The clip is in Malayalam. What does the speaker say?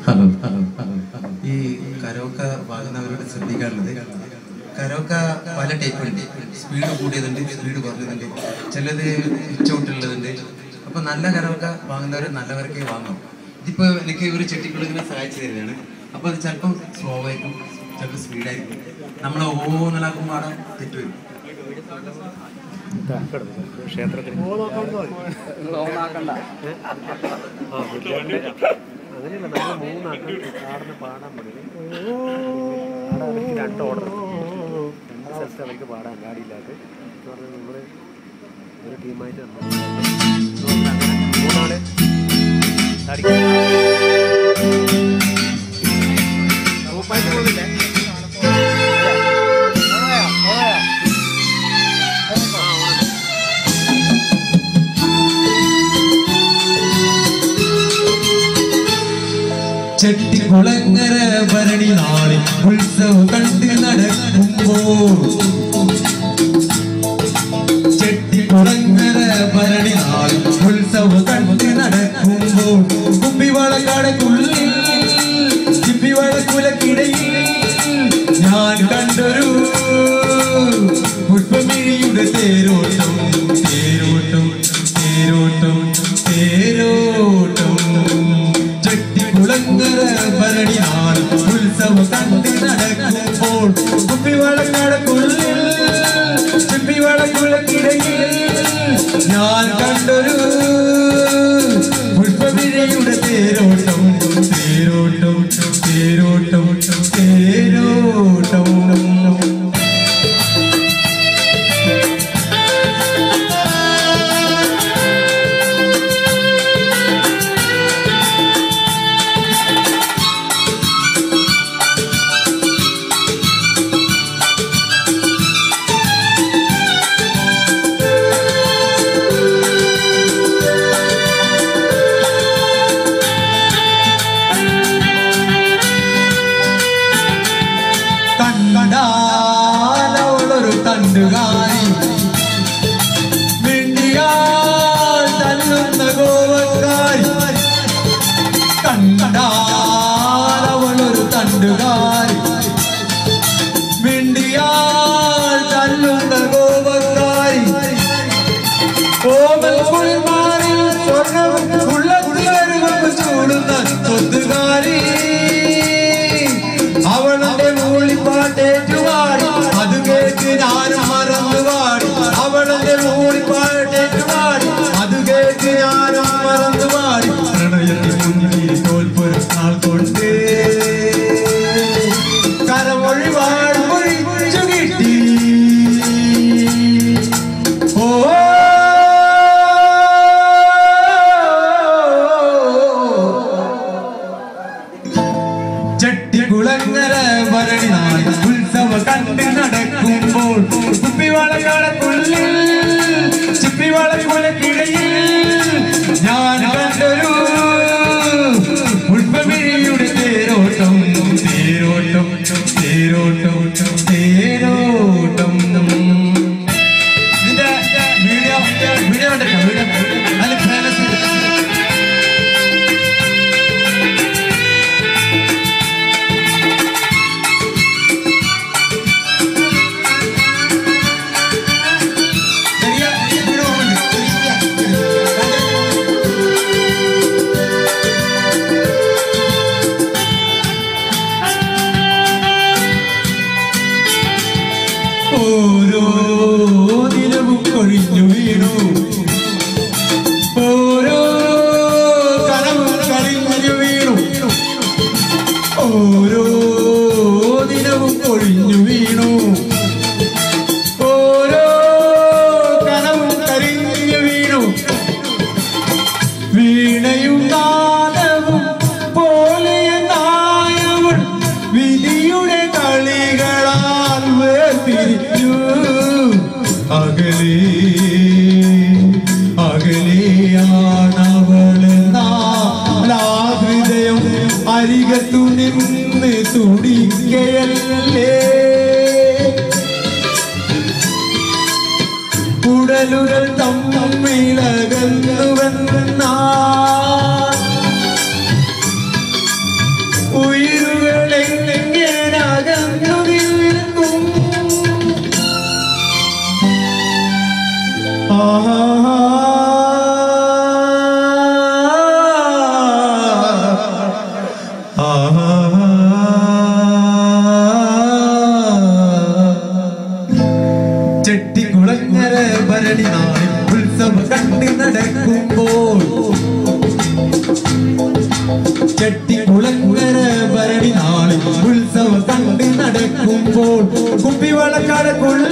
ഹലോ ഈ കരോക്ക വാങ്ങുന്നവരോട് ശ്രദ്ധിക്കാനുള്ളത് കരോക്ക പല ടൈപ്പ് ഉണ്ട് സ്പീഡ് കൂടിയതുണ്ട് സ്പീഡ് കുറഞ്ഞതുണ്ട് ചിലത് ഉച്ചവിട്ടുള്ളതുണ്ട് അപ്പൊ നല്ല കരോക്ക വാങ്ങുന്നവർ നല്ലവർക്കേ വാങ്ങാം ഇതിപ്പോ എനിക്ക് ഒരു ചെട്ടിക്കുള്ളിങ്ങനെ സഹായിച്ചു തരുന്നതാണ് അപ്പൊ അത് ചിലപ്പം സ്ലോ ആയിരിക്കും ചിലപ്പോൾ സ്പീഡായിരിക്കും നമ്മൾ ഓന്നിലാക്കുമ്പോൾ അവിടെ തെറ്റ് വരും ക്ഷേത്രത്തിൽ അങ്ങനെയല്ല നമ്മൾ മൂന്നാക്കം ആടിന് പാടാൻ പഠിക്കും അവിടെ അവർക്ക് രണ്ട് ഓർഡർ രണ്ട് സ്ഥലത്ത് അവർക്ക് പാടാൻ ഗാഡിയില്ലാത്ത എന്ന് പറഞ്ഞാൽ നമ്മൾ ഒരു ടീമായിട്ട് നമ്മൾ അങ്ങനെ മൂന്നാള് ചെട്ടിക്കുളങ്ങര ഭരണി നാളിൽ ഉത്സവം കണ്ട് നടക്കുമ്പോൾ ചെട്ടിക്കുളങ്ങര ഭരണി നാളിൽ ഉത്സവം കണ്ട് നടക്കുമ്പോൾ കുപ്പിവളക്കടക്കുള്ളിൽ കുപ്പിവളക്കുലക്കിടയിൽ ഞാൻ കണ്ടൊരു പുഷ്പമിഴിയുടെ തേരോട്ടം തേരോട്ടം തേരോട്ടം തേരോട്ടം ചെട്ടിക്കുളങ്ങര ഭരണി നാൾ ഉത്സവം കണ്ട് നടക്കുമ്പോൾ കുപ്പിവളക്കടക്കുള്ളിൽ കുപ്പിവളക്കുലക്കിടയിൽ ഞാൻ കണ്ടൊരു പുഷ്പമിഴിയുടെ തേരോട്ടം തേരോട്ടം തേരോട്ടം തേരോട്ടം കണ്ടാലവളൊരു തണ്ടുകാരി മിണ്ടിയാൽ തല്ലുന്ന ഗോവക്കാരി കണ്ടാലവളൊരു തണ്ടുകാരി മിണ്ടിയാൽ തല്ലുന്ന ഗോവക്കാരി കോമൽ പുൽമാറിൽ സ്വർണ്ണം ഉള്ളത്തിലരുവം ചൂടുന്ന സ്വത്തുകാരി അവളുടെ മൂളിപ്പാട്ടേറ്റുപാടി അത് കേട്ട് ഞാനും മറന്നുപാടി അവളുടെ മൂളിപ്പാട്ടേറ്റുപാടി അത് കേട്ട് ഞാനും മറന്നുപാടി പ്രണയത്തിൽ മുന്നിൽ തോൽപ്പൊരു നാൾ കൊണ്ട് കരമൊഴി വാഴ്മൊഴിച്ചു കിട്ടി ഓ ചെട്ടികുളങ്ങര ഭരണി നാൾ ഉത്സവ കണ്ട് നടക്കുമ്പോൾ കുപ്പിവളകളക്കുള്ളിൽ ചിപ്പിവളക്കുലക്കിടയിൽ ഞാൻ കണ്ടൊരു പുഷ്പമിഴിയുടെ തേരോട്ടം തേരോട്ടം തേരോട്ടം തേരോട്ടം ഇതിന്റെ വീഡിയോ വീഡിയോ കണ്ടിട്ടോ വീഡിയോ നല്ല ഫേമസ് சரியா வீடியோ வந்து ഓരോ ദിനവും കൊഴിഞ്ഞു വീണു ഓരോ കനവും കളിഞ്ഞു വീണു ഓരോ ദിനവും കൊഴിഞ്ഞു വീണു ഓരോ കനവും കരിഞ്ഞു വീണു വീണയും നാദവും പോലെ നായവൾ വിധിയുടെ കളികളാൽ വേർപിരിഞ്ഞു അകലേ അകലെയാണവളെന്നാഹൃദയം അരികത്തു നിന്ന് തുടിക്കയല്ലേ ഉടലുകൾ തമ്മിലകന്നുവെന്നാ ചെട്ടിക്കുളങ്ങര ഭരണി നാളിൽ ഉത്സവം കണ്ട് നടക്കുമ്പോൾ കുപ്പിവളക്കടക്കുള്ള